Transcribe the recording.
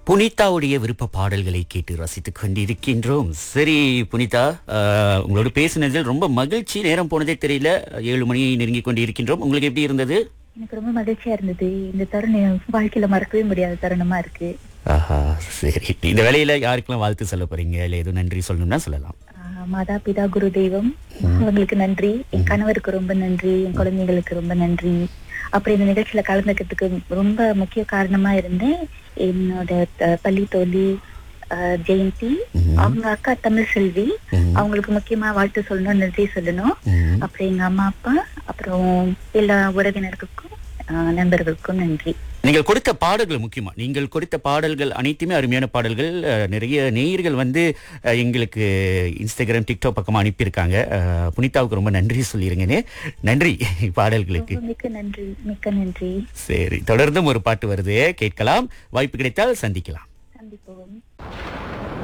புனிதாவுடைய விருப்ப பாடல்களை கேட்டு ரசித்துக் கொண்டிருக்கின்றோம் சரி புனிதா ஆஹ், உங்களோட பேசினதில் ரொம்ப மகிழ்ச்சி நேரம் போனதே தெரியல ஏழு மணி நெருங்கி கொண்டிருக்கின்றோம் உங்களுக்கு எப்படி இருந்தது எனக்கு ரொம்ப மகிழ்ச்சியா இருந்தது இந்த தருணம் என் வாழ்க்கையில மறக்கவே முடியாத தருணமா இருக்கு ஆஹா சரி இந்த வேலையில யாருக்கெல்லாம் வாழ்த்து சொல்ல போறீங்க இல்ல எதுவும் நன்றி சொல்லணும்னா சொல்லலாம் ஆஹ் மாதா பிதா குரு தெய்வம் அவங்களுக்கு நன்றி என் கணவருக்கு ரொம்ப நன்றி என் குழந்தைகளுக்கு ரொம்ப நன்றி அப்புறம் இந்த நிகழ்ச்சியில கலந்துக்கிறதுக்கு ரொம்ப முக்கிய காரணமா இருந்தேன் என்னோட த- பள்ளி தோழி ஆஹ் ஜெயந்தி அவங்க அக்கா தமிழ் செல்வி அவங்களுக்கு முக்கியமா வாழ்த்து சொல்லணும் நன்றி சொல்லணும் ம். அப்புறம் எங்க அம்மா அப்பா அப்புறம் எல்லா உறவினர்களுக்கும் ஆஹ் நண்பர்களுக்கும் நன்றி நீங்கள் கொடுத்த பாடல்கள் முக்கியமா நீங்கள் கொடுத்த பாடல்கள் அனைத்துமே அருமையான பாடல்கள் அஹ், நிறைய நேயர்கள் வந்து அஹ், எங்களுக்கு இன்ஸ்டாகிராம் டிக்டாக் பக்கமா அனுப்பியிருக்காங்க அஹ், புனிதாவுக்கு ரொம்ப நன்றி சொல்லிருங்கன்னு நன்றி பாடல்களுக்கு ரொம்ப மிக்க நன்றி மிக்க நன்றி சரி தொடர்ந்தும் ஒரு பாட்டு வருது கேட்கலாம் வாய்ப்பு கிடைத்தால் சந்திக்கலாம் சந்திப்போம்